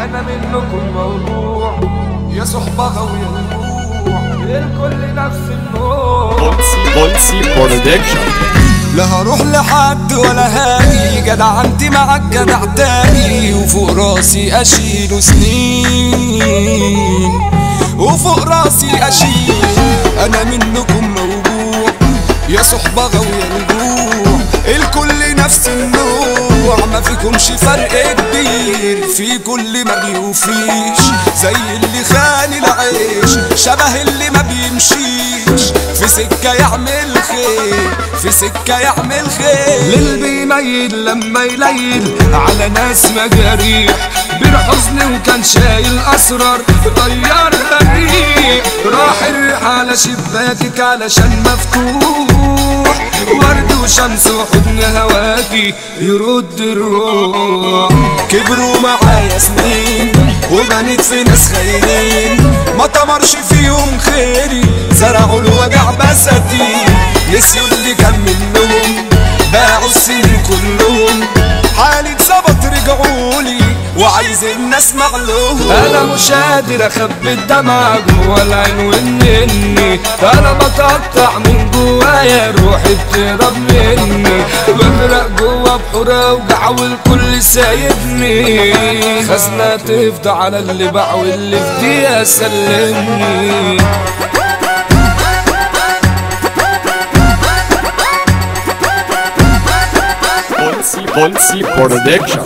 انا منكم موضوع يا صحبة غاوية الروح الكل نفس النوع بولسي بولسي برودكشن لا هروح لحد ولا هاجي جدع انت معاك جدع تاني وفوق راسي اشيله سنين وفوق راسي اشيل انا منكم موجوع يا صحبة غاوية الجوع الكل نفس النوع ما فيكمش فرق كبير في كل ما بيوفيش زي اللي خان العيش شبه اللي ما بيمشيش في سكة يعمل خير في سكة يعمل خير للي بيميل لما يليل على ناس مجاريح بين حزن وكان شايل اسرار طيار الريح راح الريح على شباكك علشان مفتوح ورد وشمس وحضن هواكي يرد الروح كبروا معايا سنين وبنيت في ناس خاينين ما تمرش فيهم خيري زرعوا الوجع بساتين نسيوا اللي كان منهم باعوا السنين كلهم حالي اتظبط رجعولي وعايز الناس اسمع لهم انا مش قادر اخبي الدمع جوا العين والنني انا بتقطع من جوايا روحي بتهرب مني بغرق جوا بحور اوجع والكل سايبني خزنة تفضى على اللي باع واللي في دقيقة سلمني بولسي بولسي برودكشن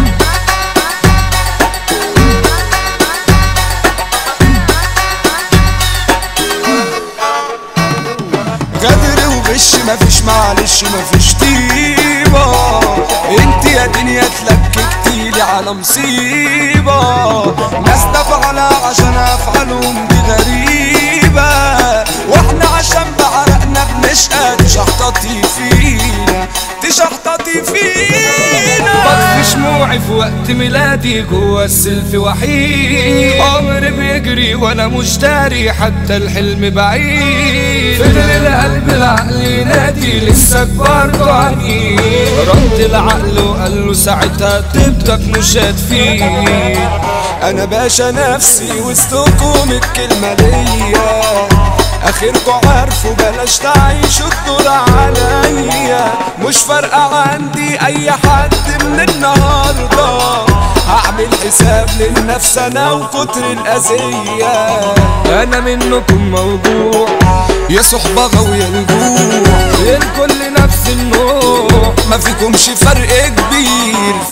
غدر وغش مفيش معلش مفيش طيبة انت يا دنيا تلككتيلي على مصيبة ناس دفعنا عشان افعالهم دي غريبة واحنا عشان بعرقنا بنشقى تشحططي فينا تشحططي فينا بطفي شموعي في وقت ميلادي جوا السلف وحيد عمري بيجري وانا مش داري حتى الحلم بعيد فضل القلب العقل ينادي لسه برضه عنيد رد العقل وقال له ساعتها طيبتك مش هتفيد انا باشا نفسي وسطكم الكلمة ليا اخركوا عارفوا بلاش تعيشوا الدور عليا مش فارقة عندي اي حد من النهاردة هعمل حساب للنفس انا وكتر الاذية انا منكم موضوع يا صحبة غاوية الجوع الكل نفس النوع ما فيكمش فرق كبير